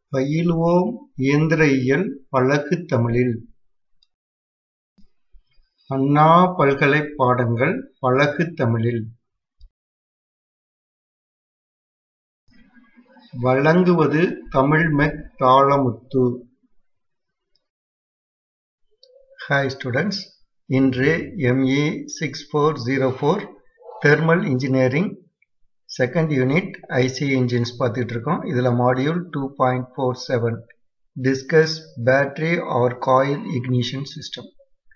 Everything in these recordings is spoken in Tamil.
பயிலுவோம் இயந்திரயியல் வழக்குத் தமிழில்! அண்ணா பல்கலைப் பாடங்கள் வழக்குத் தமிழில்! வழங்குவது தமிழ்மெக் தாளமுத்து. ஹாய் ஸ்டூடெண்ட்ஸ் இன்று ME six four zero four thermal engineering second unit IC engines பார்த்துட்டு இருக்கோம் இதில் module two point four seven discuss battery or coil ignition system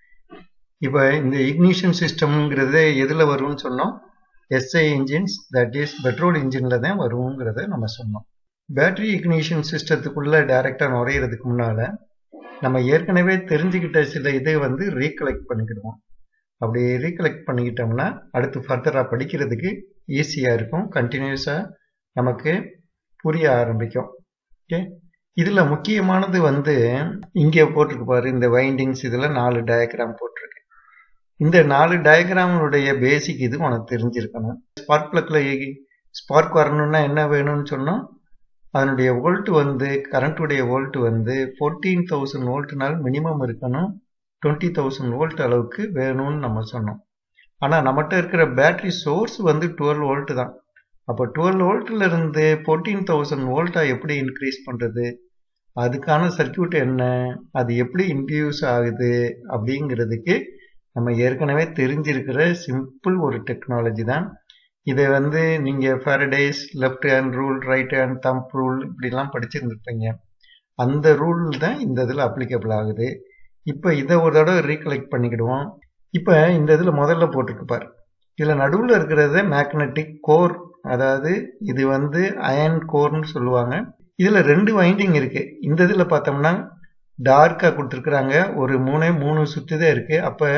இப்போ இந்த இக்னிஷன் சிஸ்டம்ங்கிறது எதில் வரும்னு சொன்னோம் SI engines that is petrol இன்ஜினில் தான் வருங்கிறத நம்ம சொன்னோம் பேட்டரி இக்னிஷன் சிஸ்டத்துக்குள்ளே டைரெக்டாக நுழையிறதுக்கு முன்னால் நம்ம ஏற்கனவே தெரிஞ்சுக்கிட்ட சில இதை வந்து ரீகலெக்ட் பண்ணிக்கிடுவோம் அப்படி ரீகலெக்ட் பண்ணிக்கிட்டோம்னா அடுத்து ஃபர்தராக படிக்கிறதுக்கு ஈஸியாக இருக்கும் கண்டினியூஸாக நமக்கு புரிய ஆரம்பிக்கும் ஓகே இதில் முக்கியமானது வந்து இங்கே போட்டிருக்கு பாரு இந்த வைண்டிங்ஸ் இதில் நாலு டயக்ராம் போட்டிருக்கு இந்த நாலு டயக்ராமுடைய பேசிக் இது உனக்கு தெரிஞ்சிருக்கணும் ஸ்பார்க் பிளக்கில் ஸ்பார்க் வரணும்னா என்ன வேணும்னு சொன்னோம் அதனுடைய வோல்ட் வந்து கரண்ட்டுடைய வோல்ட் வந்து ஃபோர்டீன் தௌசண்ட் வோல்ட்னால் மினிமம் இருக்கணும் டுவெண்ட்டி தௌசண்ட் வோல்ட் அளவுக்கு வேணும்னு நம்ம சொன்னோம் ஆனால் நம்மகிட்ட இருக்கிற பேட்டரி சோர்ஸ் வந்து டுவெல் வோல்ட் தான் அப்போ டுவெல் வோல்ட்டில் இருந்து ஃபோர்டீன் தௌசண்ட் வோல்ட்டாக எப்படி இன்க்ரீஸ் பண்ணுறது அதுக்கான சர்க்கியூட் என்ன அது எப்படி இன்டியூஸ் ஆகுது அப்படிங்கிறதுக்கு நம்ம ஏற்கனவே தெரிஞ்சிருக்கிற சிம்பிள் ஒரு டெக்னாலஜி தான் இதை வந்து நீங்கள் Faraday's left hand rule right hand thumb rule இப்படிலாம் படிச்சிருந்துருப்பீங்க அந்த ரூல் தான் இந்த இதில் அப்ளிகபிள் ஆகுது இப்போ இதை ஒரு தடவை ரீகலெக்ட் பண்ணிக்கிடுவோம் இப்போ இந்த இதில் முதல்ல போட்டிருக்கு பாரு இதில் நடுவில் இருக்கிறத மேக்னட்டிக் கோர் அதாவது இது வந்து அயன் கோர்னு சொல்லுவாங்க இதில் ரெண்டு வைண்டிங் இருக்குது இந்த இதில் பார்த்தோம்னா டார்க்காக கொடுத்துருக்குறாங்க ஒரு மூணே மூணு சுற்றி தான் இருக்குது அப்போ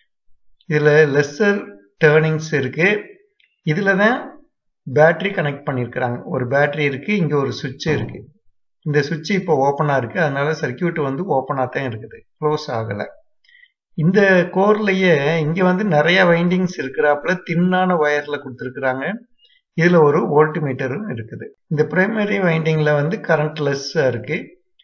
இதில் லெஸ்ஸர் டேர்னிங்ஸ் இருக்குது இதில் தான் பேட்ரி கனெக்ட் பண்ணியிருக்கிறாங்க ஒரு பேட்ரி இருக்குது இங்கே ஒரு சுவிட்சு இருக்குது இந்த சுவிட்சு இப்போ ஓப்பனாக இருக்குது அதனால சர்க்கியூட் வந்து ஓப்பனாக தான் இருக்குது க்ளோஸ் ஆகலை இந்த கோர்லேயே இங்கே வந்து நிறைய வைண்டிங்ஸ் இருக்கிறாப்புல தின்னான ஒயரில் கொடுத்துருக்குறாங்க இதில் ஒரு வோல்ட் மீட்டரும் இருக்குது இந்த பிரைமரி வைண்டிங்கில் வந்து கரண்ட் லெஸ்ஸாக இருக்குது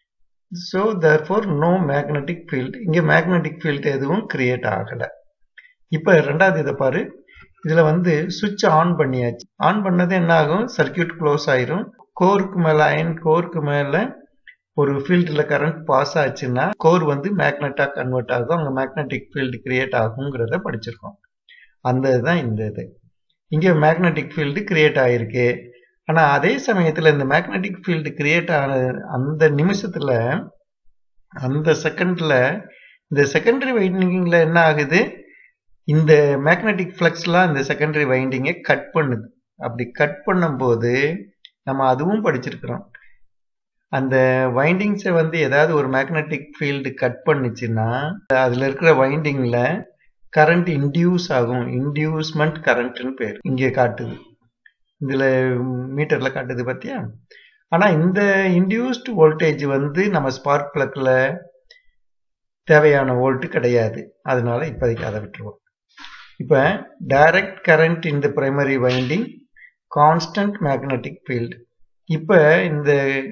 so therefore no magnetic field இங்கே மேக்னட்டிக் ஃபீல்டு எதுவும் கிரியேட் ஆகலை இப்போ ரெண்டாவது இதை பாரு இதில் வந்து சுவிட்ச் ஆன் பண்ணியாச்சு ஆன் பண்ணது என்ன ஆகும் சர்க்கியூட் க்ளோஸ் ஆயிரும் கோருக்கு மேலே அயன் கோருக்கு மேலே ஒரு ஃபீல்டில் கரண்ட் பாஸ் ஆச்சுன்னா கோர் வந்து மேக்னெட்டாக கன்வெர்ட் ஆகும் அங்கே மேக்னெட்டிக் ஃபீல்டு கிரியேட் ஆகுங்கிறத படிச்சிருக்கோம் அந்த இதுதான் இந்த இது இங்கே மேக்னெட்டிக் ஃபீல்டு கிரியேட் ஆகிருக்கு ஆனால் அதே சமயத்தில் இந்த மேக்னெட்டிக் ஃபீல்டு கிரியேட் ஆன அந்த நிமிஷத்தில் அந்த செகண்டில் இந்த செகண்டரி வைண்டிங்கில் என்ன ஆகுது இந்த மேக்னெட்டிக் ஃப்ளக்ஸ்லாம் இந்த செகண்டரி வைண்டிங்கை கட் பண்ணுது அப்படி கட் பண்ணும்போது நம்ம அதுவும் படிச்சிருக்கிறோம் அந்த வைண்டிங்ஸை வந்து ஏதாவது ஒரு மேக்னெட்டிக் ஃபீல்டு கட் பண்ணுச்சுன்னா அதில் இருக்கிற வைண்டிங்கில் கரண்ட் இன்டியூஸ் ஆகும் இன்டியூஸ்மெண்ட் கரண்ட்னு பேர் இங்கே காட்டுது இதில் மீட்டரில் காட்டுது பார்த்தியா ஆனால் இந்த இன்டியூஸ்டு வோல்டேஜ் வந்து நம்ம ஸ்பார்க் பிளக்கில் தேவையான வோல்ட்டு கிடையாது அதனால இப்போதைக்கு அதை விட்டுருவோம் இப்போ டைரக்ட் கரண்ட் இந்த primary winding constant magnetic field இப்போ இந்த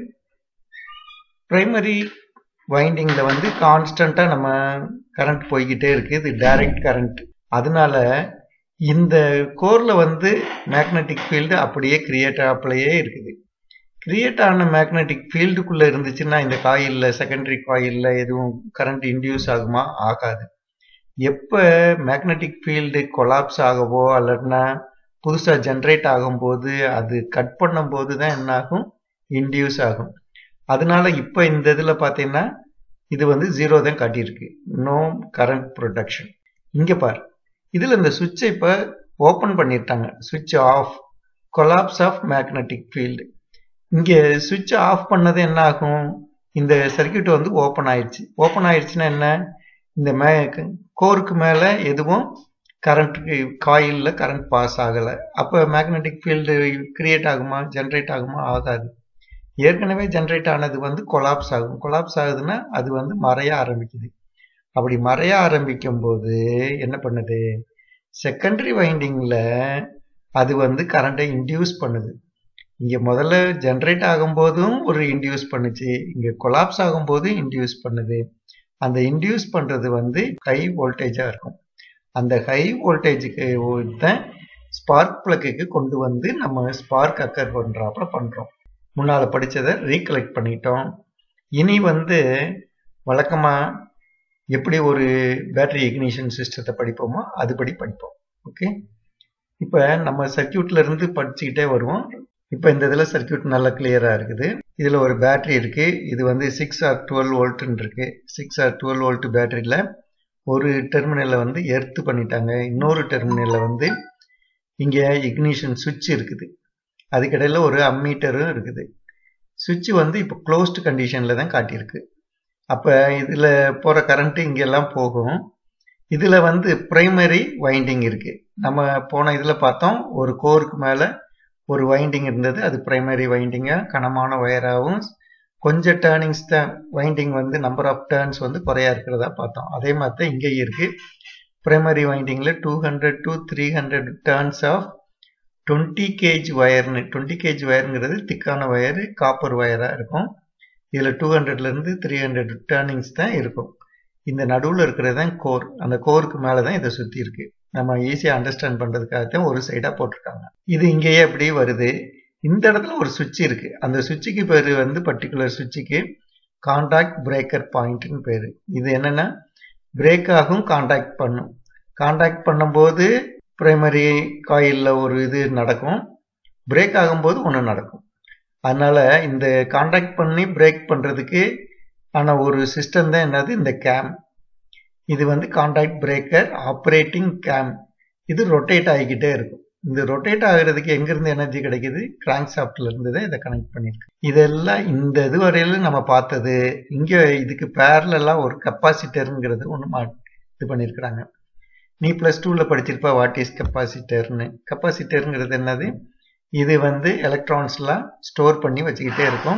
பிரைமரி வைண்டிங்கில் வந்து கான்ஸ்டண்ட்டாக நம்ம கரண்ட் போய்கிட்டே இருக்குது இது டைரக்ட் கரண்ட் அதனால இந்த கோரில் வந்து மேக்னட்டிக் ஃபீல்டு அப்படியே கிரியேட் ஆப்பிலேயே இருக்குது கிரியேட் ஆன மேக்னட்டிக் ஃபீல்டுக்குள்ளே இருந்துச்சுன்னா இந்த காயிலில் செகண்டரி காயிலில் எதுவும் கரண்ட் இன்டியூஸ் ஆகுமா ஆகாது எப்போ மேக்னட்டிக் ஃபீல்டு கொலாப்ஸ் ஆகவோ அல்லட்னா புதுசாக ஜென்ரேட் ஆகும்போது அது கட் பண்ணும்போது தான் என்ன ஆகும் இன்டியூஸ் ஆகும் அதனால இப்போ இந்த இதில் பார்த்தீங்கன்னா இது வந்து ஜீரோ தான் காட்டியிருக்கு நோ கரண்ட் ப்ரொடக்ஷன் இங்கே பார் இதில் இந்த சுவிட்சை இப்போ ஓப்பன் பண்ணிட்டாங்க சுவிட்ச் off collapse of magnetic field இங்கே சுவிட்ச் ஆஃப் பண்ணது என்ன ஆகும் இந்த சர்க்கியூட் வந்து ஓப்பன் ஆயிடுச்சு ஓப்பன் ஆயிடுச்சுன்னா என்ன இந்த மே கோருக்கு மேலே எதுவும் கரண்ட் காயிலில் கரண்ட் பாஸ் ஆகலை அப்போ மேக்னெட்டிக் ஃபீல்டு கிரியேட் ஆகுமா ஜென்ரேட் ஆகுமா ஆகாது ஏற்கனவே ஜென்ரேட் ஆனது வந்து கொலாப்ஸ் ஆகும் கொலாப்ஸ் ஆகுதுன்னா அது வந்து மறைய ஆரம்பிக்குது அப்படி மறைய ஆரம்பிக்கும் போது என்ன பண்ணுது செகண்டரி வைண்டிங்கில் அது வந்து கரண்ட்டை இன்டியூஸ் பண்ணுது இங்கே முதல்ல ஜென்ரேட் ஆகும்போதும் ஒரு இன்டியூஸ் பண்ணுச்சு இங்கே கொலாப்ஸ் ஆகும்போது இன்டியூஸ் பண்ணுது அந்த இன்டியூஸ் பண்ணுறது வந்து ஹை வோல்டேஜாக இருக்கும் அந்த ஹை வோல்டேஜுக்கு தான் ஸ்பார்க் பிளக்குக்கு கொண்டு வந்து நம்ம ஸ்பார்க் அக்கர் பண்ணுறாப்புல பண்ணுறோம் முன்னால் படித்ததை ரீகலெக்ட் பண்ணிட்டோம் இனி வந்து வழக்கமாக எப்படி ஒரு பேட்டரி இக்னிஷன் சிஸ்டத்தை படிப்போமோ அதுபடி படிப்போம் ஓகே இப்போ நம்ம சர்க்கியூட்ல இருந்து படிச்சுக்கிட்டே வருவோம் இப்போ இந்த இதில் சர்க்கியூட் நல்லா கிளியராக இருக்குது இதில் ஒரு பேட்டரி இருக்குது இது வந்து சிக்ஸ் ஆர் டுவெல் வோல்ட்டுன்னு இருக்கு சிக்ஸ் ஆர் டுவெல் வோல்ட் பேட்டரியில் ஒரு டெர்மினலில் வந்து எர்த்து பண்ணிட்டாங்க இன்னொரு டெர்மினலில் வந்து இங்கே இக்னிஷன் சுவிட்ச் இருக்குது அதுக்கிடையில் ஒரு அம்மீட்டரும் இருக்குது சுவிட்ச் வந்து இப்போ க்ளோஸ்டு கண்டிஷனில் தான் காட்டியிருக்கு அப்போ இதில் போகிற கரண்ட்டு இங்கெல்லாம் போகும் இதில் வந்து ப்ரைமரி வைண்டிங் இருக்குது நம்ம போன இதில் பார்த்தோம் ஒரு கோருக்கு மேலே ஒரு வைண்டிங் இருந்தது அது ப்ரைமரி வைண்டிங்காக கனமான ஒயராகவும் கொஞ்சம் டேர்னிங்ஸ் தான் வைண்டிங் வந்து நம்பர் ஆஃப் டேர்ன்ஸ் வந்து குறையா இருக்கிறதா பார்த்தோம் அதே மாதிரி தான் இங்கேயும் இருக்குது ப்ரைமரி வைண்டிங்கில் two hundred to three hundred turns of twenty gauge ஒயர்னு டுவெண்ட்டி கேஜ் ஒயருங்கிறது திக்கான ஒயரு காப்பர் ஒயராக இருக்கும் இதில் டூ ஹண்ட்ரட்லேருந்து த்ரீ ஹண்ட்ரட் டேர்னிங்ஸ் தான் இருக்கும் இந்த நடுவில் இருக்கிறது தான் கோர் அந்த கோருக்கு மேலே தான் இதை சுற்றி இருக்கு நம்ம ஈஸியாக அண்டர்ஸ்டாண்ட் பண்ணுறதுக்காக தான் ஒரு சைடாக போட்டிருக்காங்க இது இங்கேயே அப்படியே வருது இந்த இடத்துல ஒரு சுவிட்ச் இருக்கு அந்த சுவிட்சுக்கு பேர் வந்து பர்டிகுலர் சுவிட்சுக்கு காண்டாக்ட் பிரேக்கர் பாயிண்ட்னு பேர் இது என்னன்னா பிரேக் ஆகும் காண்டாக்ட் பண்ணும் காண்டாக்ட் பண்ணும்போது பிரைமரி காயிலில் ஒரு இது நடக்கும் பிரேக் ஆகும்போது ஒன்று நடக்கும் அதனால இந்த காண்டாக்ட் பண்ணி பிரேக் பண்ணுறதுக்கு ஆன ஒரு சிஸ்டம் தான் என்னது இந்த கேம் இது வந்து காண்டாக்ட் பிரேக்கர் ஆப்ரேட்டிங் கேம் இது ரொட்டேட் ஆகிக்கிட்டே இருக்கும் இந்த ரொட்டேட் ஆகிறதுக்கு எங்கிருந்து எனர்ஜி கிடைக்குது கிராங்க் சாப்ட்ல இருந்து தான் இதை கனெக்ட் பண்ணியிருக்கு இதெல்லாம் இந்த இது வரையில நம்ம பார்த்தது இங்கே இதுக்கு பேரலாம் ஒரு கெப்பாசிட்டருங்கிறது ஒன்று இது பண்ணியிருக்கிறாங்க நீ ப்ளஸ் டூவில் படிச்சிருப்பா வாட் இஸ் கெப்பாசிட்டர்னு கெப்பாசிட்டருங்கிறது என்னது இது வந்து எலக்ட்ரான்ஸ்லாம் ஸ்டோர் பண்ணி வச்சுக்கிட்டே இருக்கும்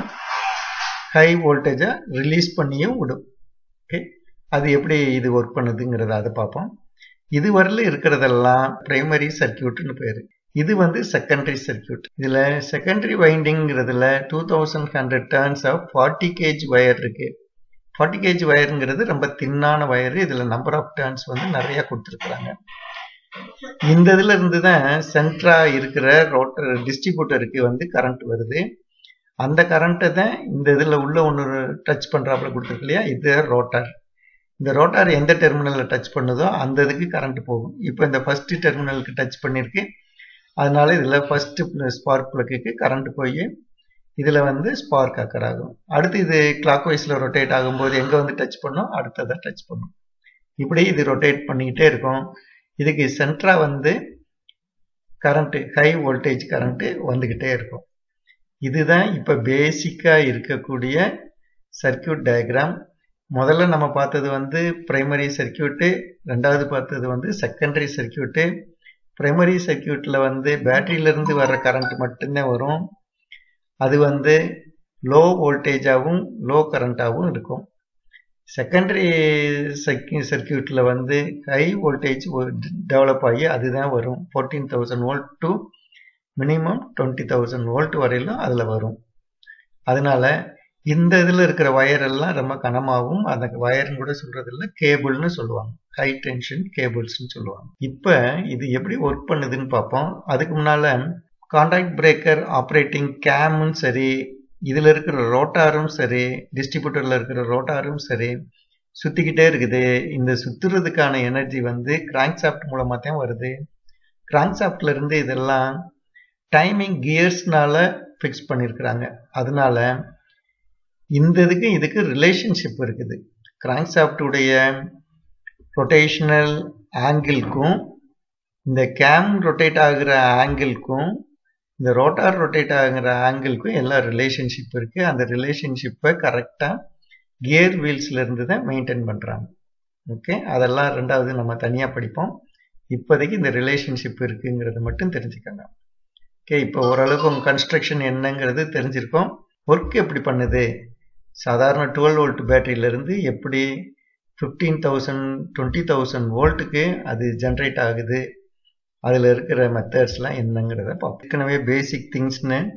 ஹை வோல்டேஜை ரிலீஸ் பண்ணியும் விடும் ஓகே அது எப்படி இது ஒர்க் பண்ணுதுங்கிறத அதை பார்ப்போம் இது வரல இருக்கிறதெல்லாம் பிரைமரி சர்க்கியூட்னு பேர் இது வந்து செகண்டரி சர்க்கியூட் இதில் செகண்டரி வைண்டிங்கிறதுல two thousand hundred turns of forty gauge wire இருக்கு ஃபார்ட்டி கேஜ் ஒயருங்கிறது ரொம்ப தின்னான ஒயர் இதில் நம்பர் ஆஃப் டர்ன்ஸ் வந்து நிறைய கொடுத்துருக்குறாங்க இந்த இதுல இருந்து தான் சென்ட்ரா இருக்கிற ரோட்டர் டிஸ்ட்ரிபியூட்டருக்கு வந்து கரண்ட் வருது அந்த கரண்ட்டை தான் இந்த இதில் உள்ள ஒன்று டச் பண்ணுறாப்புல கொடுத்துருக்கு இல்லையா இது ரோட்டார் இந்த ரோட்டார் எந்த டெர்மினலில் டச் பண்ணுதோ அந்த இதுக்கு கரண்ட் போகும் இப்போ இந்த ஃபர்ஸ்ட் டெர்மினலுக்கு டச் பண்ணியிருக்கு அதனால இதில் ஃபர்ஸ்ட் ஸ்பார்க் பிளக்குக்கு கரண்ட் போய் இதில் வந்து ஸ்பார்க் அக்கர் ஆகும் அடுத்து இது கிளாக் வைஸில் ரொட்டேட் ஆகும்போது எங்கே வந்து டச் பண்ணும் அடுத்ததை டச் பண்ணும் இப்படி இது ரொட்டேட் பண்ணிக்கிட்டே இருக்கும் இதுக்கு சென்ட்ரா வந்து கரண்ட்டு ஹை வோல்டேஜ் கரண்ட்டு வந்துக்கிட்டே இருக்கும் இதுதான் இப்போ பேசிக்காக இருக்கக்கூடிய சர்க்கியூட் டயக்ராம் முதல்ல நம்ம பார்த்தது வந்து பிரைமரி சர்க்கியூட்டு ரெண்டாவது பார்த்தது வந்து செகண்டரி சர்க்கியூட்டு பிரைமரி சர்க்கியூட்டில் வந்து பேட்டரியிலேருந்து வர்ற கரண்ட் மட்டும்தான் வரும் அது வந்து லோ வோல்டேஜாகவும் லோ கரண்ட்டாகவும் இருக்கும் செகண்டரி சர்க்கியூ சர்க்கியூட்டில் வந்து ஹை வோல்டேஜ் டெவலப் ஆகி அதுதான் வரும் fourteen thousand volt to minimum twenty thousand volt வரையிலும் அதில் வரும் அதனால இந்த இதில் இருக்கிற வயர் எல்லாம் ரொம்ப கனமாகவும் அந்த வயர்னு கூட சொல்றது இல்லை கேபிள்னு சொல்லுவாங்க ஹை டென்ஷன் கேபிள்ஸ்னு சொல்லுவாங்க இப்போ இது எப்படி ஒர்க் பண்ணுதுன்னு பார்ப்போம் அதுக்கு முன்னால கான்டாக்ட் பிரேக்கர் ஆப்ரேட்டிங் கேமும் சரி இதில் இருக்கிற ரோட்டாரும் சரி டிஸ்ட்ரிபியூட்டரில் இருக்கிற ரோட்டாரும் சரி சுற்றிக்கிட்டே இருக்குது இந்த சுற்றுறதுக்கான எனர்ஜி வந்து கிராங்க் சாஃப்ட் மூலமாக தான் வருது கிராங்க் சாஃப்ட்ல இருந்து இதெல்லாம் டைமிங் கியர்ஸ்னால ஃபிக்ஸ் பண்ணியிருக்கிறாங்க அதனால இந்த இதுக்கு இதுக்கு ரிலேஷன்ஷிப் இருக்குது கிராங்க் சாஃப்டுடைய ரொட்டேஷனல் ஆங்கிள்க்கும் இந்த கேம் ரொட்டேட் ஆகுற ஆங்கிள்க்கும் இந்த ரோட்டார் ரொட்டேட் ஆகுற ஆங்கிள்க்கும் எல்லாம் ரிலேஷன்ஷிப் இருக்கு அந்த ரிலேஷன்ஷிப்பை கரெக்டாக கியர் வீல்ஸ்ல இருந்து தான் மெயின்டைன் பண்ணுறாங்க ஓகே அதெல்லாம் ரெண்டாவது நம்ம தனியாக படிப்போம் இப்போதைக்கு இந்த ரிலேஷன்ஷிப் இருக்குங்கிறத மட்டும் தெரிஞ்சுக்கோங்க ஓகே இப்போ ஓரளவுக்கு உங்கள் கன்ஸ்ட்ரக்ஷன் என்னங்கிறது தெரிஞ்சிருக்கோம் ஒர்க் எப்படி பண்ணுது சாதாரண டுவெல் வோல்ட் பேட்டரியிலேருந்து எப்படி ஃபிஃப்டீன் தௌசண்ட் டுவெண்ட்டி தௌசண்ட் வோல்ட்டுக்கு அது ஜென்ரேட் ஆகுது அதில் இருக்கிற மெத்தட்ஸ்லாம் என்னங்கிறத பார்ப்போம் ஏற்கனவே பேசிக் திங்ஸ்னு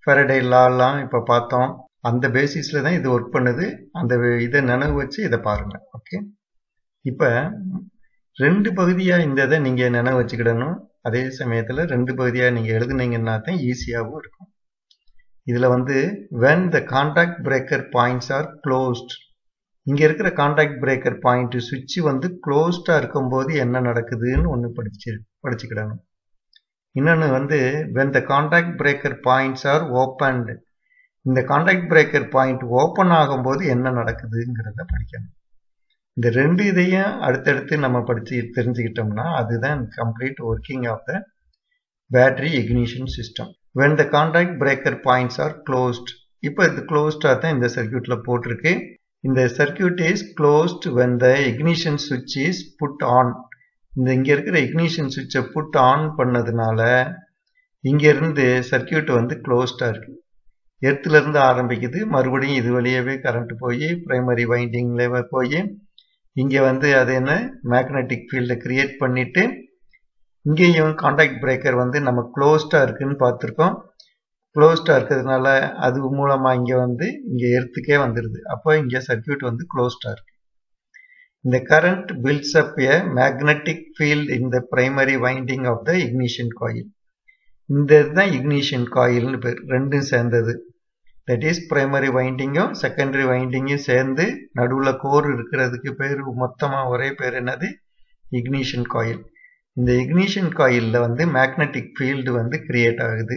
ஃபெரடே லாலாம் இப்போ பார்த்தோம் அந்த பேசிஸில் தான் இது ஒர்க் பண்ணுது அந்த இதை நினைவு வச்சு இதை பாருங்க ஓகே இப்போ ரெண்டு பகுதியாக இந்த இதை நீங்கள் நினைவு வச்சுக்கிடணும் அதே சமயத்தில் ரெண்டு பகுதியாக நீங்கள் எழுதுனீங்கன்னா தான் ஈஸியாகவும் இருக்கும் இதில் வந்து when the contact breaker points are closed இங்கே இருக்கிற கான்டாக்ட் பிரேக்கர் பாயிண்ட் சுவிட்ச் வந்து க்ளோஸ்டாக இருக்கும்போது என்ன நடக்குதுன்னு ஒன்று படிச்சு படிச்சுக்கிடணும் இன்னொன்று வந்து when the contact breaker points are opened இந்த கான்டாக்ட் பிரேக்கர் பாயிண்ட் ஓப்பன் ஆகும்போது என்ன நடக்குதுங்கிறத படிக்கணும் இந்த ரெண்டு இதையும் அடுத்தடுத்து நம்ம படித்து தெரிஞ்சுக்கிட்டோம்னா அதுதான் complete working of the battery ignition system when the contact breaker points are closed இப்போ இது க்ளோஸ்டாக தான் இந்த சர்க்கியூட்டில் போட்டிருக்கு இந்த circuit is closed when the ignition சுவிட்ச் இஸ் புட் ஆன் இந்த இங்கே இருக்கிற இக்னிஷன் சுவிட்சை புட் ஆன் பண்ணதுனால இங்கேருந்து சர்க்கியூட் வந்து க்ளோஸ்டாக இருக்குது எர்த்துலேருந்து ஆரம்பிக்குது மறுபடியும் இது வழியாகவே கரண்ட் போய் ப்ரைமரி வைண்டிங்கில் போய் இங்கே வந்து அது என்ன மேக்னெட்டிக் ஃபீல்டை கிரியேட் பண்ணிவிட்டு இங்கேயும் கான்டாக்ட் பிரேக்கர் வந்து நம்ம க்ளோஸ்டாக இருக்குன்னு பார்த்துருக்கோம் க்ளோஸ்டாக இருக்கிறதுனால அது மூலமாக இங்கே வந்து இங்கே எர்த்துக்கே வந்துடுது அப்போ இங்கே சர்க்கியூட் வந்து க்ளோஸ்டாக இருக்கு இந்த current builds up a magnetic field in the primary winding of the ignition coil இந்த இதுதான் இக்னிஷன் காயில்னு பேர் ரெண்டும் சேர்ந்தது தட் இஸ் பிரைமரி வைண்டிங்கும் செகண்டரி வைண்டிங்கும் சேர்ந்து நடுவில் கோர் இருக்கிறதுக்கு பேர் மொத்தமாக ஒரே பேர் என்னது இக்னிஷன் காயில் இந்த இக்னிஷன் காயிலில் வந்து மேக்னெட்டிக் ஃபீல்டு வந்து கிரியேட் ஆகுது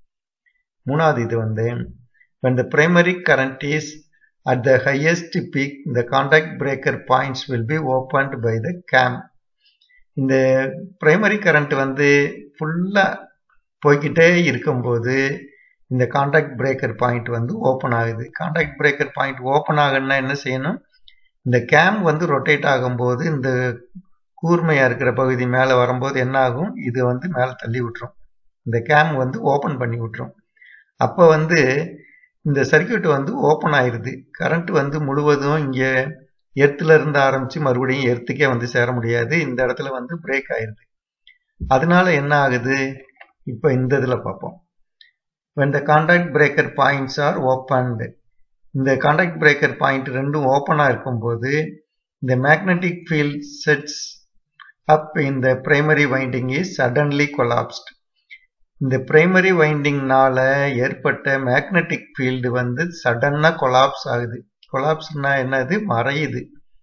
மூணாவது இது வந்து when the primary current is at the highest peak the contact breaker points will be opened by the cam இந்த பிரைமரி கரண்ட் வந்து ஃபுல்லாக போய்கிட்டே இருக்கும்போது இந்த கான்டாக்ட் பிரேக்கர் பாயிண்ட் வந்து ஓப்பன் ஆகுது கான்டாக்ட் பிரேக்கர் பாயிண்ட் ஓப்பன் ஆகுன்னா என்ன செய்யணும் இந்த கேம் வந்து ரொட்டேட் ஆகும்போது இந்த கூர்மையாக இருக்கிற பகுதி மேலே வரும்போது என்ன ஆகும் இது வந்து மேலே தள்ளி விட்டுரும் இந்த கேம் வந்து ஓப்பன் பண்ணி விட்டுரும் அப்போ வந்து இந்த சர்க்கியூட் வந்து ஓப்பன் ஆயிடுது கரண்ட் வந்து முழுவதும் இங்கே எர்த்தில் இருந்து ஆரம்பித்து மறுபடியும் எர்த்துக்கே வந்து சேர முடியாது இந்த இடத்துல வந்து பிரேக் ஆயிடுது அதனால என்ன ஆகுது இப்போ இந்த இதில் பார்ப்போம் when the contact breaker points are opened இந்த கான்டாக்ட் பிரேக்கர் பாயிண்ட் ரெண்டும் ஓப்பனாக இருக்கும்போது இந்த மேக்னெட்டிக் ஃபீல்ட் செட்ஸ் அப் இந்த primary winding is suddenly collapsed இந்த பிரைமரி வைண்டிங்னால ஏற்பட்ட மேக்னெட்டிக் ஃபீல்டு வந்து சடனாக கொலாப்ஸ் ஆகுது கொலாப்ஸ்னா என்னது மறையுது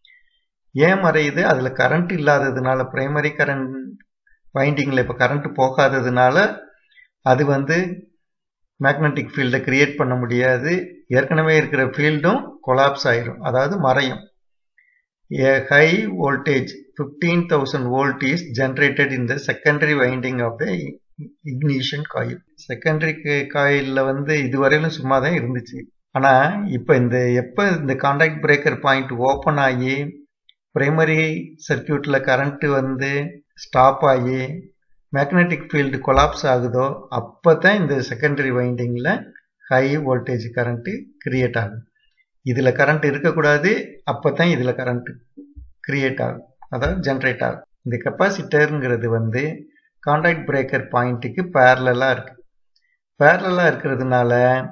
ஏன் மறையுது அதில் கரண்ட் இல்லாததுனால பிரைமரி கரண்ட் வைண்டிங்கில் இப்போ கரண்ட் போகாததுனால அது வந்து மேக்னெட்டிக் ஃபீல்டை கிரியேட் பண்ண முடியாது ஏற்கனவே இருக்கிற ஃபீல்டும் கொலாப்ஸ் ஆயிரும் அதாவது மறையும் a high voltage fifteen thousand volt is generated in the secondary winding of the ignition coil secondary காயிலில் வந்து இதுவரையிலும் சும்மா தான் இருந்துச்சு ஆனால் இப்போ இந்த எப்போ இந்த கான்டாக்ட் பிரேக்கர் பாயிண்ட் ஓப்பன் ஆகி பிரைமரி சர்க்கியூட்டில் கரண்ட்டு வந்து ஸ்டாப் ஆகி மேக்னெட்டிக் ஃபீல்டு கொலாப்ஸ் ஆகுதோ அப்போ தான் இந்த செகண்டரி வைண்டிங்கில் ஹை வோல்டேஜ் கரண்ட்டு கிரியேட் ஆகும் இதில் கரண்ட் இருக்கக்கூடாது அப்போ தான் இதில் கரண்ட் கிரியேட் ஆகும் அதாவது ஜென்ரேட் ஆகும் இந்த கெப்பாசிட்டருங்கிறது வந்து கான்டாக்ட் பிரேக்கர் பாயிண்ட்டுக்கு பேரலாக இருக்குது பேரலாக இருக்கிறதுனால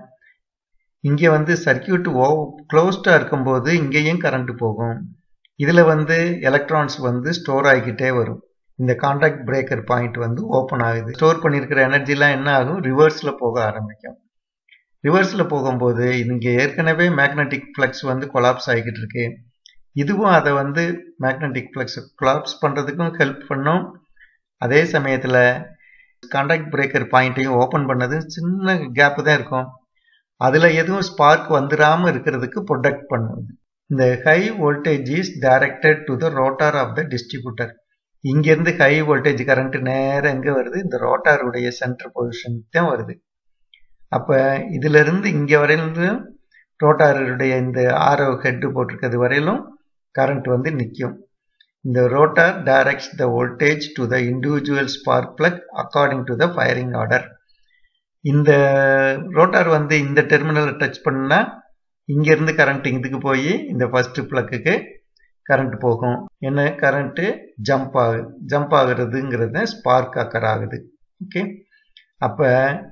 இங்கே வந்து சர்க்கியூட் ஓ க்ளோஸ்டாக இருக்கும்போது இங்கேயும் கரண்ட் போகும் இதில் வந்து எலக்ட்ரான்ஸ் வந்து ஸ்டோர் ஆகிக்கிட்டே வரும் இந்த கான்டாக்ட் பிரேக்கர் பாயிண்ட் வந்து ஓப்பன் ஆகுது ஸ்டோர் பண்ணியிருக்கிற எனர்ஜிலாம் என்ன ஆகும் ரிவர்ஸில் போக ஆரம்பிக்கும் ரிவர்ஸில் போகும்போது இங்கே ஏற்கனவே மேக்னெட்டிக் ஃப்ளக்ஸ் வந்து கொலாப்ஸ் ஆகிக்கிட்டு இருக்கு இதுவும் அதை வந்து மேக்னெட்டிக் ஃப்ளக்ஸ் கொலாப்ஸ் பண்ணுறதுக்கும் ஹெல்ப் பண்ணும் அதே சமயத்தில் கான்டாக்ட் பிரேக்கர் பாயிண்ட்டையும் ஓப்பன் பண்ணது சின்ன கேப்பு தான் இருக்கும் அதில் எதுவும் ஸ்பார்க் வந்துடாமல் இருக்கிறதுக்கு ப்ரொடெக்ட் பண்ணுவது இந்த high voltage is directed to the rotor of the distributor இங்கேருந்து ஹை வோல்டேஜ் கரண்ட் நேரம் எங்கே வருது இந்த ரோட்டாருடைய சென்டர் பொசிஷன் தான் வருது அப்போ இதிலிருந்து இங்கே வரையிலும் ரோட்டாருடைய இந்த ஆரோ ஹெட்டு போட்டிருக்கிறது வரையிலும் கரண்ட் வந்து நிற்கும் இந்த rotor directs the voltage to the individual spark plug according to the firing order இந்த ரோட்டார் வந்து இந்த டெர்மினலை டச் பண்ணால் இங்கேருந்து கரண்ட் இதுக்கு போய் இந்த ஃபஸ்ட்டு பிளக்குக்கு கரண்ட் போகும் என்ன கரண்ட்டு ஜம்ப் ஆகுது ஜம்ப் ஆகுறதுங்கிறது ஸ்பார்க் அக்கர் ஆகுது ஓகே அப்போ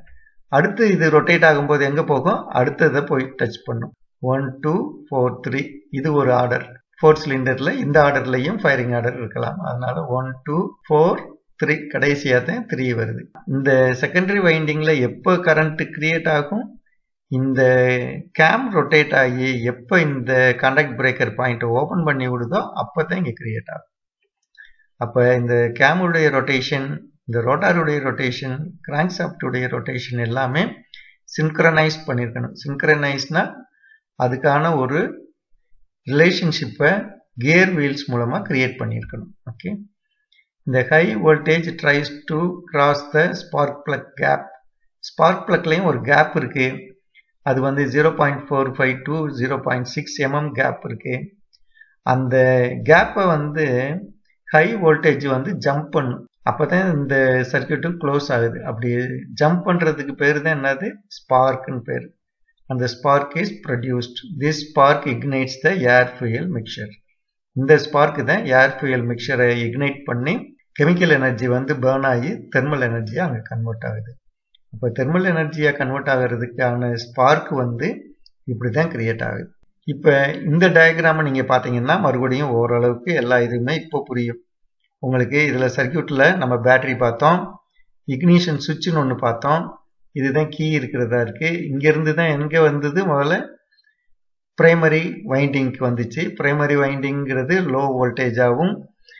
அடுத்து இது ரொட்டேட் ஆகும்போது எங்கே போகும் அடுத்ததை போய் டச் பண்ணும் ஒன் டூ ஃபோர் த்ரீ இது ஒரு ஆர்டர் ஃபோர் சிலிண்டரில் இந்த ஆர்டர்லையும் ஃபயரிங் ஆர்டர் இருக்கலாம் அதனால ஒன் டூ ஃபோர் த்ரீ கடைசியாக தான் த்ரீ வருது இந்த செகண்டரி வைண்டிங்கில் எப்போ கரண்ட் கிரியேட் ஆகும் இந்த கேம் ரொட்டேட் ஆகி எப்போ இந்த கான்டாக்ட் பிரேக்கர் பாயிண்ட் ஓப்பன் பண்ணி விடுதோ அப்போ தான் இங்கே கிரியேட் ஆகும் அப்போ இந்த கேமுடைய ரொட்டேஷன் இந்த ரோட்டாருடைய ரொட்டேஷன் கிராங்க்சாப்டுடைய ரொட்டேஷன் எல்லாமே சின்க்ரனைஸ் பண்ணியிருக்கணும் சின்க்ரனைஸ்னா அதுக்கான ஒரு ரிலேஷன்ஷிப்பை கியர் வீல்ஸ் மூலமாக கிரியேட் பண்ணியிருக்கணும் ஓகே இந்த high voltage tries to cross the spark plug gap spark பிளக்லையும் ஒரு கேப் இருக்கு அது வந்து zero point four five to zero point six mm gap இருக்கு அந்த கேப்பை வந்து ஹை வோல்டேஜ் வந்து ஜம்ப் பண்ணும் அப்போ தான் இந்த சர்க்கியூட்டும் க்ளோஸ் ஆகுது அப்படி ஜம்ப் பண்ணுறதுக்கு பேர் தான் என்னது ஸ்பார்க்னு பேர் அந்த spark is produced this spark ignites the air fuel mixture இந்த ஸ்பார்க் தான் ஏர் ஃபியூயல் மிக்சரை இக்னைட் பண்ணி கெமிக்கல் எனர்ஜி வந்து பேர்ன் ஆகி தெர்மல் எனர்ஜியாக அங்கே கன்வெர்ட் ஆகுது அப்போ தெர்மல் எனர்ஜியாக கன்வெர்ட் ஆகிறதுக்கான ஸ்பார்க் வந்து இப்படி தான் கிரியேட் ஆகுது இப்போ இந்த டயக்ராமை நீங்கள் பார்த்தீங்கன்னா மறுபடியும் ஓரளவுக்கு எல்லா இதுவுமே இப்போ புரியும் உங்களுக்கு இதில் சர்க்கியூட்டில் நம்ம பேட்டரி பார்த்தோம் இக்னிஷன் சுவிட்சுன்னு ஒன்று பார்த்தோம் இதுதான் கீ இருக்கிறதா இருக்குது இங்கேருந்து தான் எங்கே வந்தது முதல்ல ப்ரைமரி வைண்டிங்க்கு வந்துச்சு ப்ரைமரி வைண்டிங்கிறது லோ வோல்டேஜாகவும்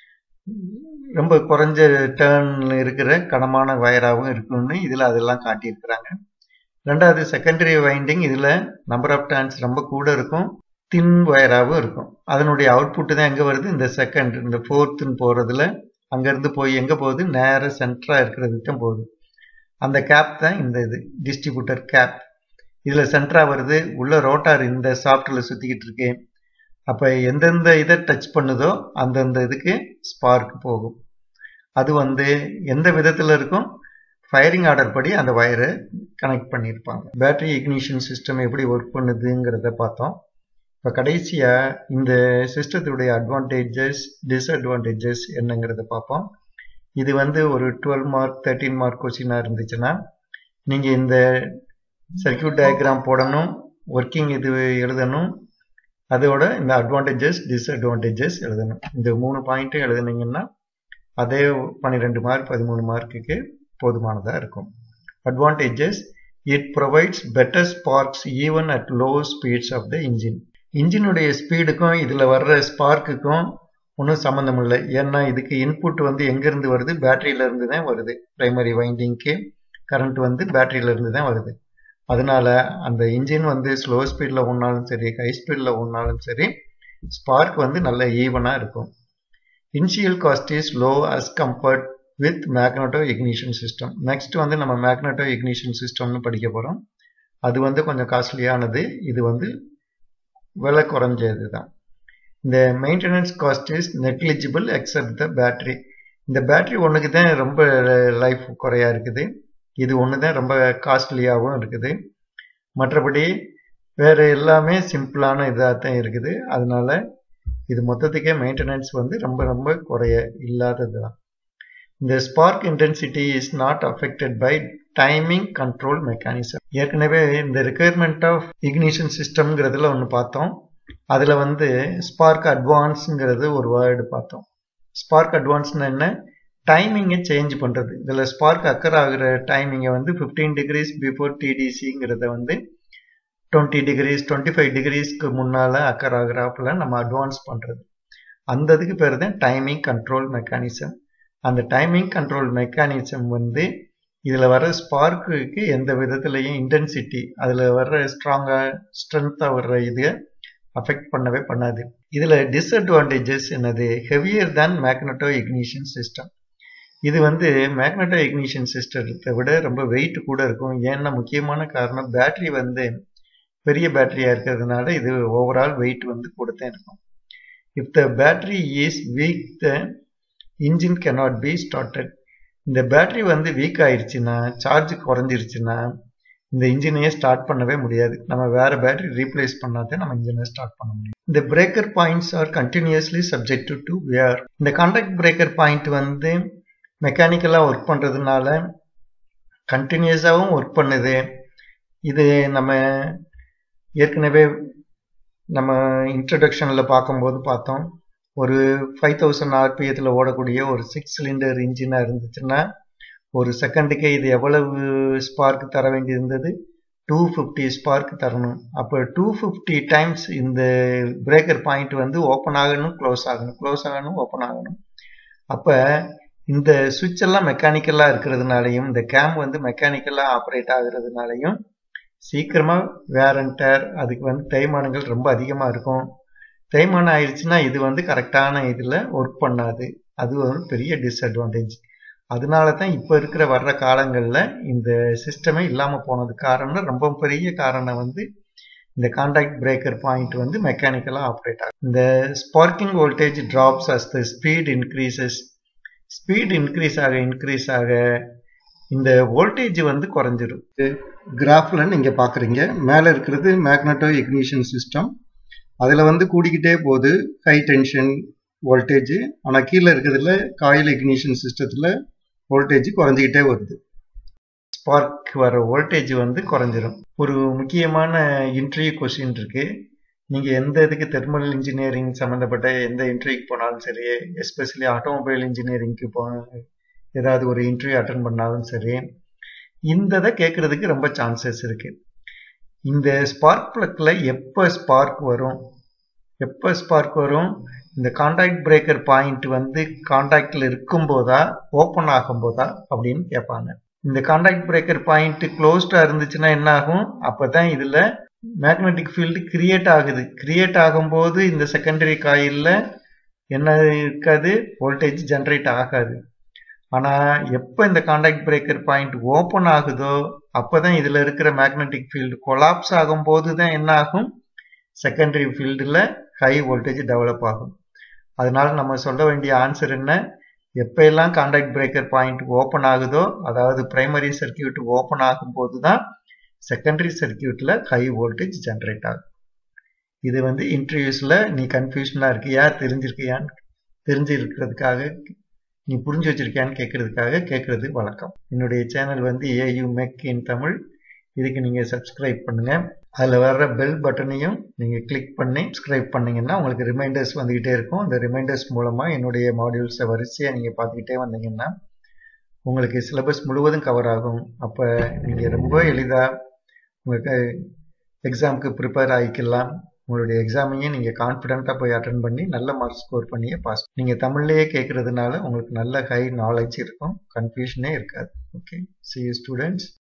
ரொம்ப குறைஞ்ச டேர்னில் இருக்கிற கனமான வயராகவும் இருக்குன்னு இதில் அதெல்லாம் காட்டியிருக்கிறாங்க ரெண்டாவது செகண்டரி வைண்டிங் இதில் நம்பர் ஆஃப் டேர்ன்ஸ் ரொம்ப கூட இருக்கும் தின் வயராகவும் இருக்கும் அதனுடைய அவுட்புட்டு தான் எங்கே வருது இந்த செகண்ட் இந்த ஃபோர்த்துன்னு போகிறதுல அங்கேருந்து போய் எங்கே போகுது நேராக சென்டராக இருக்கிறதுக்கு தான் போகுது அந்த கேப் தான் இந்த இது டிஸ்ட்ரிபியூட்டர் கேப் இதில் சென்டராக வருது உள்ள ரோட்டார் இந்த சாஃப்ட்வேரில் சுற்றிக்கிட்டு இருக்கு அப்போ எந்தெந்த இதை டச் பண்ணுதோ அந்தந்த இதுக்கு ஸ்பார்க் போகும் அது வந்து எந்த விதத்தில் இருக்கும் ஃபயரிங் ஆர்டர் படி அந்த வயரை கனெக்ட் பண்ணியிருப்பாங்க பேட்டரி இக்னிஷன் சிஸ்டம் எப்படி ஒர்க் பண்ணுதுங்கிறத பார்த்தோம் இப்போ கடைசியாக இந்த சிஸ்டத்துடைய அட்வான்டேஜஸ் டிஸ்அட்வான்டேஜஸ் என்னங்கிறத பார்ப்போம் இது வந்து ஒரு டுவெல் மார்க் தேர்ட்டீன் மார்க் கொஸ்டினாக இருந்துச்சுன்னா நீங்கள் இந்த சர்க்கியூட் டயக்ராம் போடணும் ஒர்க்கிங் இது எழுதணும் அதோட இந்த அட்வான்டேஜஸ் டிஸ்அட்வான்டேஜஸ் எழுதணும் இந்த மூணு பாயிண்ட்டும் எழுதுனீங்கன்னா அதே பன்னிரெண்டு மார்க் பதிமூணு மார்க்குக்கு போதுமானதாக இருக்கும் advantages it provides better sparks even at low speeds of the engine இன்ஜினுடைய ஸ்பீடுக்கும் இதில் வர்ற ஸ்பார்க்குக்கும் ஒன்றும் சம்மந்தம் இல்லை ஏன்னா இதுக்கு இன்புட் வந்து எங்கேருந்து வருது பேட்டரியிலேருந்து தான் வருது ப்ரைமரி வைண்டிங்க்கு கரண்ட் வந்து பேட்டரியிலேருந்து தான் வருது அதனால அந்த இன்ஜின் வந்து ஸ்லோ ஸ்பீடில் ஓடினாலும் சரி ஹை ஸ்பீடில் ஓடினாலும் சரி ஸ்பார்க் வந்து நல்ல ஈவனாக இருக்கும் initial cost is low as compared with magneto ignition system next வந்து நம்ம மேக்னட்டோ இக்னிஷன் சிஸ்டம்னு படிக்க போகிறோம் அது வந்து கொஞ்சம் காஸ்ட்லியானது இது வந்து விலை குறைஞ்சது தான் இந்த maintenance cost is negligible except the battery இந்த பேட்ரி ஒன்றுக்கு தான் ரொம்ப லைஃப் குறையா இருக்குது இது ஒன்று தான் ரொம்ப காஸ்ட்லியாகவும் இருக்குது மற்றபடி வேறு எல்லாமே சிம்பிளான இதாக தான் இருக்குது அதனால இது மொத்தத்துக்கே மெயின்டெனன்ஸ் வந்து ரொம்ப ரொம்ப குறைய இல்லாதது தான் இந்த spark intensity is not affected by timing control mechanism ஏற்கனவே இந்த ரிக்குயர்மெண்ட் ஆஃப் இக்னிஷன் சிஸ்டம்ங்கிறதுல ஒன்று பார்த்தோம் அதில் வந்து ஸ்பார்க் அட்வான்ஸுங்கிறது ஒரு வேர்டு பார்த்தோம் ஸ்பார்க் அட்வான்ஸ்னு என்ன டைமிங்கை சேஞ்ச் பண்ணுறது இதில் ஸ்பார்க் அக்கர் ஆகிற டைமிங்கை வந்து ஃபிஃப்டீன் டிகிரிஸ் பிஃபோர் டிடிசிங்கிறத வந்து டுவெண்ட்டி டிகிரிஸ் டுவெண்ட்டி ஃபைவ் டிகிரிஸ்க்கு முன்னால் அக்கர் ஆகிறாப்புல நம்ம அட்வான்ஸ் பண்ணுறது அந்த இதுக்கு பேர் தான் டைமிங் கண்ட்ரோல் மெக்கானிசம் அந்த டைமிங் கண்ட்ரோல் மெக்கானிசம் வந்து இதில் வர ஸ்பார்க்குக்கு எந்த விதத்துலையும் இன்டென்சிட்டி அதில் வர்ற ஸ்ட்ராங்காக ஸ்ட்ரென்த்தாக வர்ற இது அஃபெக்ட் பண்ணவே பண்ணாது இதில் டிஸ்அட்வான்டேஜஸ் என்னது heavier than magneto ignition system இது வந்து மேக்னட்டோ இக்னிஷன் சிஸ்டத்தை விட ரொம்ப வெயிட் கூட இருக்கும் ஏன்னா முக்கியமான காரணம் பேட்டரி வந்து பெரிய பேட்டரியாக இருக்கிறதுனால இது ஓவரால் வெயிட் வந்து கூட தான் இருக்கும் if the battery is weak the engine cannot be started இந்த பேட்டரி வந்து வீக் ஆயிடுச்சுன்னா சார்ஜ் குறைஞ்சிருச்சுன்னா இந்த இன்ஜினையே ஸ்டார்ட் பண்ணவே முடியாது நம்ம வேற பேட்டரி ரீப்ளேஸ் பண்ணாதான் நம்ம இன்ஜினை ஸ்டார்ட் பண்ண முடியும் இந்த breaker points are continuously subject to wear இந்த கான்டாக்ட் பிரேக்கர் பாயிண்ட் வந்து மெக்கானிக்கலாக ஒர்க் பண்ணுறதுனால கண்டினியூஸாகவும் ஒர்க் பண்ணுது இது நம்ம ஏற்கனவே நம்ம இன்ட்ரடக்ஷனில் பார்க்கும்போது பார்த்தோம் ஒரு ஃபைவ் தௌசண்ட் ஆர்பிஎத்தில் ஓடக்கூடிய ஒரு சிக்ஸ் சிலிண்டர் இன்ஜினாக இருந்துச்சுன்னா ஒரு செகண்டுக்கே இது எவ்வளவு ஸ்பார்க் தர வேண்டியிருந்தது டூ ஃபிஃப்டி ஸ்பார்க் தரணும் அப்போ டூ ஃபிஃப்டி டைம்ஸ் இந்த பிரேக்கர் பாயிண்ட் வந்து ஓப்பன் ஆகணும் க்ளோஸ் ஆகணும் க்ளோஸ் ஆகணும் ஓப்பன் ஆகணும் அப்போ இந்த சுவிட்ச் எல்லாம் மெக்கானிக்கலாக இருக்கிறதுனாலையும் இந்த கேம் வந்து மெக்கானிக்கலாக ஆப்ரேட் ஆகுறதுனாலையும் சீக்கிரமாக வேரண்டர் அதுக்கு வந்து தேய்மானங்கள் ரொம்ப அதிகமாக இருக்கும் தேய்மானம் ஆயிடுச்சுன்னா இது வந்து கரெக்டான இதில் ஒர்க் பண்ணாது அது ஒரு பெரிய டிஸ்அட்வான்டேஜ் அதனால தான் இப்போ இருக்கிற வர்ற காலங்களில் இந்த சிஸ்டமே இல்லாமல் போனது காரணம் ரொம்ப பெரிய காரணம் வந்து இந்த கான்டாக்ட் பிரேக்கர் பாயிண்ட் வந்து மெக்கானிக்கலாக ஆப்ரேட் ஆகும் இந்த sparking voltage drops as the speed increases speed increase ஆக இன்க்ரீஸ் ஆக இந்த வோல்டேஜ் வந்து குறைஞ்சிரும் கிராஃப்ல நீங்கள் பார்க்குறீங்க மேலே இருக்கிறது மேக்னட்டோ இக்னிஷன் சிஸ்டம் அதில் வந்து கூடிக்கிட்டே போகுது ஹை டென்ஷன் வோல்டேஜ் ஆனால் கீழே இருக்கிறதுல காயில் இக்னிஷன் சிஸ்டத்தில் வோல்டேஜ் குறைஞ்சிக்கிட்டே வருது ஸ்பார்க் வர வோல்டேஜ் வந்து குறைஞ்சிரும் ஒரு முக்கியமான இன்டர்வியூ கொஸ்டின் இருக்கு நீங்கள் எந்த இதுக்கு தெர்மல் இன்ஜினியரிங் சம்மந்தப்பட்ட எந்த இன்டர்வியூக்கு போனாலும் சரி எஸ்பெஷலி ஆட்டோமொபைல் இன்ஜினியரிங்க்கு போ ஏதாவது ஒரு இன்டர்வியூ அட்டன் பண்ணாலும் சரி இந்த இதை கேட்கறதுக்கு ரொம்ப சான்சஸ் இருக்கு இந்த ஸ்பார்க் பிளக்ல எப்போ ஸ்பார்க் வரும் எப்போ ஸ்பார்க் வரும் இந்த கான்டாக்ட் பிரேக்கர் பாயிண்ட் வந்து கான்டாக்டில் இருக்கும்போதா ஓப்பன் ஆகும்போதா அப்படின்னு கேட்பாங்க இந்த கான்டாக்ட் பிரேக்கர் பாயிண்ட் க்ளோஸ்டாக இருந்துச்சுன்னா என்ன ஆகும் அப்போ தான் இதில் மேக்னெட்டிக் ஃபீல்டு கிரியேட் ஆகுது கிரியேட் ஆகும்போது இந்த செகண்டரி காயிலில் என்ன இருக்காது வோல்டேஜ் ஜென்ரேட் ஆகாது ஆனால் எப்போ இந்த கான்டாக்ட் பிரேக்கர் பாயிண்ட் ஓப்பன் ஆகுதோ அப்போ தான் இதில் இருக்கிற மேக்னெட்டிக் ஃபீல்டு கொலாப்ஸ் ஆகும்போது தான் என்ன ஆகும் செகண்டரி ஃபீல்டில் ஹை வோல்டேஜ் டெவலப் ஆகும் அதனால நம்ம சொல்ல வேண்டிய ஆன்சர் என்ன எப்போ எல்லாம் கான்டாக்ட் பிரேக்கர் பாயிண்ட் ஓப்பன் ஆகுதோ அதாவது பிரைமரி சர்க்கியூட் ஓப்பன் ஆகும்போது தான் செகண்டரி சர்க்கியூட்டில் ஹை வோல்டேஜ் ஜென்ரேட் ஆகும் இது வந்து இன்டர்வியூஸில் நீ கன்ஃபியூஷனாக இருக்கியா தெரிஞ்சிருக்கியான்னு தெரிஞ்சிருக்கிறதுக்காக நீ புரிஞ்சு வச்சிருக்கியான்னு கேட்கறதுக்காக கேட்கறது வழக்கம் என்னுடைய சேனல் வந்து ஏயு மெக் இன் தமிழ் இதுக்கு நீங்கள் சப்ஸ்கிரைப் பண்ணுங்க அதில் வர்ற பெல் பட்டனையும் நீங்கள் கிளிக் பண்ணி சப்ஸ்கிரைப் பண்ணீங்கன்னா உங்களுக்கு ரிமைண்டர்ஸ் வந்துக்கிட்டே இருக்கும் அந்த ரிமைண்டர்ஸ் மூலமாக என்னுடைய மாடியூல்ஸை வரிசையாக நீங்கள் பார்த்துக்கிட்டே வந்தீங்கன்னா உங்களுக்கு சிலபஸ் முழுவதும் கவர் ஆகும் அப்போ நீங்கள் ரொம்ப எளிதாக உங்களுக்கு எக்ஸாமுக்கு ப்ரிப்பேர் ஆகிக்கலாம் உங்களுடைய எக்ஸாமையும் நீங்கள் கான்ஃபிடென்ட்டாக போய் அட்டன் பண்ணி நல்ல மார்க் ஸ்கோர் பண்ணியே பாஸ் நீங்கள் தமிழ்லேயே கேட்குறதுனால உங்களுக்கு நல்ல ஹை நாலேஜ் இருக்கும் கன்ஃபியூஷனே இருக்காது ஓகே சி யூ ஸ்டூடெண்ட்ஸ்